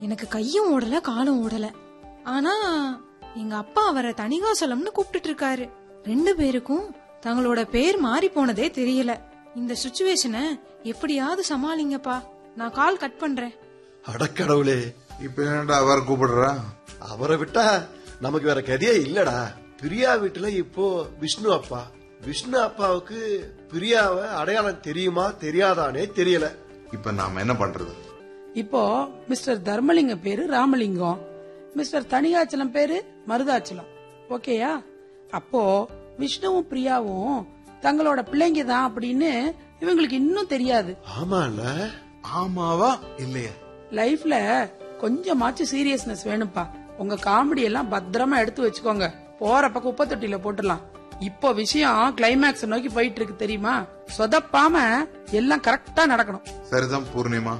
எனக்கு கையும் ஓடல காலும் ஓடல ஆனா எங்க அப்பா அவரை தணிகாசலம்னு கூப்பிட்டுட்டு இருக்காரு ரெண்டு பேருக்கும் தங்களோட பேர் மாறி போனதே தெரியல இந்த சுச்சுவேஷனை எப்படியாவது சமாளிங்கப்பா நான் கால் கட் பண்றேன் அடக்கடவுளே இப்ப என்னடா அவர் கூப்பிடுறா அவரை விட்டா நமக்கு வேற கதையே இல்லடா பிரியா வீட்டுல இப்போ விஷ்ணு அப்பா விஷ்ணு அப்பாவுக்கு பிரியாவை அடையாளம் தெரியுமா தெரியாதானே தெரியல இப்ப நாம என்ன பண்றது இப்போ மிஸ்டர் தர்மலிங்கம் பேரு ராமலிங்கம் மிஸ்டர் தனிகாச்சலம் பேரு மருதாச்சலம் ஓகேயா அப்போ விஷ்ணுவும் பிரியாவும் தங்களோட பிள்ளைங்க தான் அப்படின்னு இவங்களுக்கு இன்னும் தெரியாது ஆமால ஆமாவா இல்லையா லைஃப்ல கொஞ்சமாச்சும் சீரியஸ்னஸ் வேணும்ப்பா உங்க காமெடி எல்லாம் பத்திரமா எடுத்து வச்சுக்கோங்க போறப்ப குப்பை தொட்டியில போட்டுடலாம் இப்போ விஷயம் கிளைமேக்ஸ் நோக்கி போயிட்டு இருக்கு தெரியுமா சொதப்பாம எல்லாம் கரெக்டா நடக்கணும் சரிதான் பூர்ணிமா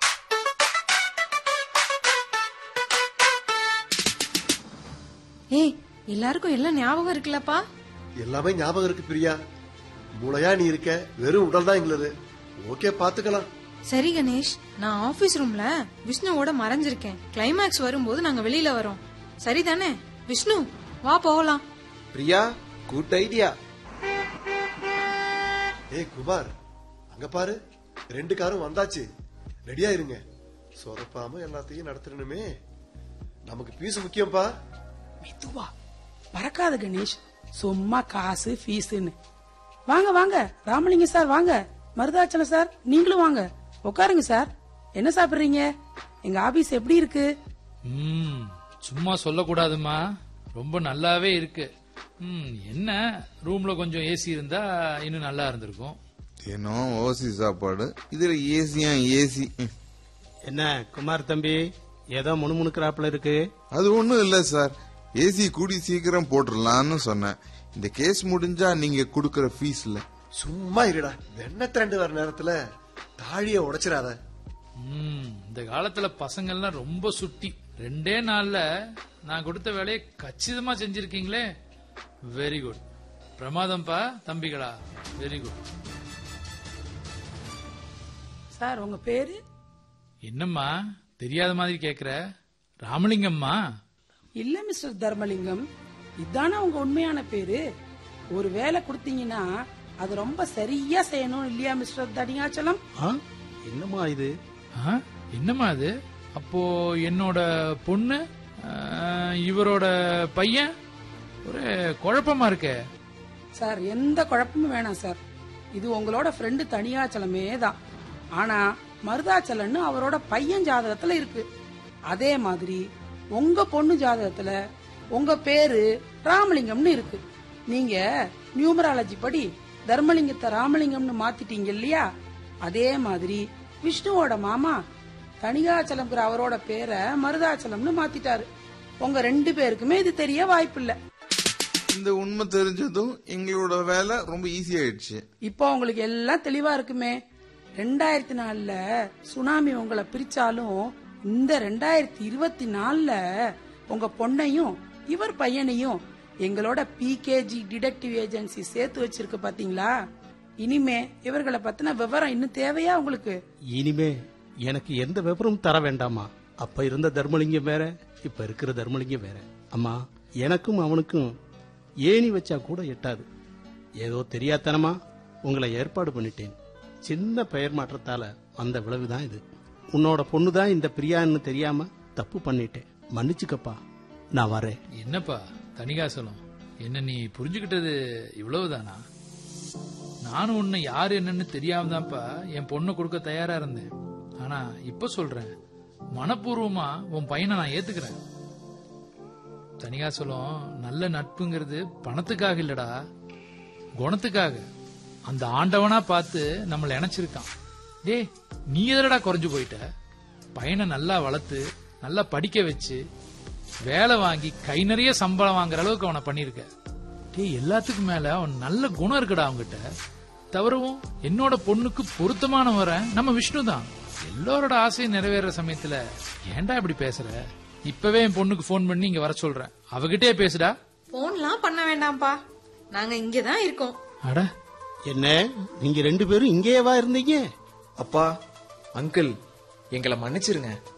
ஏய் எல்லாருக்கும் எல்லாம் ஞாபகம் இருக்குல்லப்பா எல்லாமே ஞாபகம் இருக்கு பிரியா மூளையா நீ இருக்க வெறும் உடல் தான் எங்களது ஓகே பாத்துக்கலாம் சரி கணேஷ் நான் ஆபீஸ் ரூம்ல விஷ்ணுவோட மறைஞ்சிருக்கேன் கிளைமேக்ஸ் வரும்போது நாங்க வெளியில வரோம் சரிதானே விஷ்ணு வா போகலாம் பிரியா குட் ஐடியா ஏய் குமார் அங்க பாரு ரெண்டு காரும் வந்தாச்சு ரெடியா இருங்க சொதப்பாம எல்லாத்தையும் நடத்தணுமே நமக்கு பீஸ் முக்கியம்ப்பா மெதுவா பறக்காத கணேஷ் சும்மா காசு ஃபீஸ்னு வாங்க வாங்க ராமலிங்கம் சார் வாங்க மருதாச்சலம் சார் நீங்களும் வாங்க உட்காருங்க சார் என்ன சாப்பிடுறீங்க எங்க ஆபீஸ் எப்படி இருக்கு ம் சும்மா சொல்லக்கூடாதுமா ரொம்ப நல்லாவே இருக்கு ம் என்ன ரூம்ல கொஞ்சம் ஏசி இருந்தா இன்னும் நல்லா இருந்திருக்கும் தினம் ஓசி சாப்பாடு இதுல ஏசியா ஏசி என்ன குமார் தம்பி ஏதோ முணுமுணுக்கிறாப்புல இருக்கு அது ஒண்ணும் இல்ல சார் ஏசி கூடி சீக்கிரம் போட்டுடலாம்னு சொன்னேன் இந்த கேஸ் முடிஞ்சா நீங்க குடுக்கற ஃபீஸ்ல சும்மா இருடா வெண்ண திரண்டு வர நேரத்துல தாழிய உடைச்சிடாத ம் இந்த காலத்துல பசங்கள்லாம் ரொம்ப சுட்டி ரெண்டே நாள்ல நான் கொடுத்த வேலையை கச்சிதமா செஞ்சிருக்கீங்களே வெரி குட் பிரமாதம்ப்பா தம்பிகளா வெரி குட் சார் உங்க பேரு என்னம்மா தெரியாத மாதிரி கேக்குற ராமலிங்கம்மா இல்ல மிஸ்டர் தர்மலிங்கம் இதானே உங்க உண்மையான பேரு ஒரு வேலை கொடுத்தீங்கன்னா அது ரொம்ப சரியா செய்யணும் இல்லையா மிஸ்டர் தனியாச்சலம் ஆ? என்னம்மா இது ஆ? என்னம்மா அது அப்போ என்னோட பொண்ணு ஆ, இவரோட பையன் ஒரு குழப்பமா இருக்கே சார் எந்த குழப்பமும் வேணாம் சார் இது உங்களோட ஃப்ரெண்டு தனியாச்சலமே தான் ஆனா மருதாச்சலன்னு அவரோட பையன் ஜாதகத்துல இருக்கு அதே மாதிரி உங்க பொண்ணு ஜாதகத்துல உங்க பேரு ராமலிங்கம்னு இருக்கு நீங்க நியூமராலஜி படி தர்மலிங்கத்தை ராமலிங்கம்னு மாத்திட்டீங்க இல்லையா அதே மாதிரி விஷ்ணுவோட மாமா தனிகாச்சலம்ங்கிற அவரோட பேரை மருதாச்சலம்னு மாத்திட்டாரு உங்க ரெண்டு பேருக்குமே இது தெரிய வாய்ப்பில்லை இந்த உண்மை தெரிஞ்சதும் எங்களோட வேலை ரொம்ப ஈஸி ஆயிடுச்சு இப்போ உங்களுக்கு எல்லாம் தெளிவா இருக்குமே ரெண்டாயிரத்தி நாலுல சுனாமி உங்களை பிரிச்சாலும் இந்த ரெண்டாயிரத்தி இருபத்தி நாலுல உங்க பொண்ணையும் இவர் பையனையும் எங்களோட பிகேஜி டிடெக்டிவ் ஏஜென்சி சேர்த்து வச்சிருக்கு பாத்தீங்களா இனிமே இவர்களை பத்தின விவரம் இன்னும் தேவையா உங்களுக்கு இனிமே எனக்கு எந்த விவரமும் தர வேண்டாமா அப்ப இருந்த தர்மலிங்கம் வேற இப்ப இருக்கிற தர்மலிங்கம் வேற அம்மா எனக்கும் அவனுக்கும் ஏணி வச்சா கூட எட்டாது ஏதோ தெரியாத்தனமா உங்களை ஏற்பாடு பண்ணிட்டேன் சின்ன பெயர் மாற்றத்தால வந்த விளைவுதான் இது உன்னோட பொண்ணு தான் இந்த பிரியான்னு தெரியாம தப்பு பண்ணிட்டேன் மன்னிச்சுக்கப்பா நான் வரேன் என்னப்பா தனிகாசலம் என்ன நீ புரிஞ்சுக்கிட்டது இவ்வளவுதானா நானும் உன்னை யாரு என்னன்னு தெரியாம தான்ப்பா என் பொண்ணை கொடுக்க தயாரா இருந்தேன் ஆனா இப்ப சொல்றேன் மனப்பூர்வமா உன் பையனை நான் ஏத்துக்கிறேன் தனிகாசலம் நல்ல நட்புங்கிறது பணத்துக்காக இல்லடா குணத்துக்காக அந்த ஆண்டவனா பார்த்து நம்மள இணைச்சிருக்கான் டேய் நீ எதடா குறைஞ்சு போயிட்ட பையனை நல்லா வளர்த்து நல்லா படிக்க வச்சு வேலை வாங்கி கை நிறைய சம்பளம் வாங்குற அளவுக்கு அவனை பண்ணிருக்க டேய் எல்லாத்துக்கும் மேல அவன் நல்ல குணம் இருக்குடா அவன்கிட்ட தவிரவும் என்னோட பொண்ணுக்கு பொருத்தமான வர நம்ம விஷ்ணு தான் எல்லாரோட ஆசையும் நிறைவேற சமயத்துல ஏன்டா இப்படி பேசுற இப்பவே என் பொண்ணுக்கு ஃபோன் பண்ணி இங்க வர சொல்றேன் அவகிட்டே பேசுடா போன்லாம் பண்ண வேண்டாம்ப்பா நாங்க இங்கதான் இருக்கோம் அட என்ன நீங்க ரெண்டு பேரும் இங்கேயேவா இருந்தீங்க அப்பா அங்கிள் எங்களை மன்னிச்சிருங்க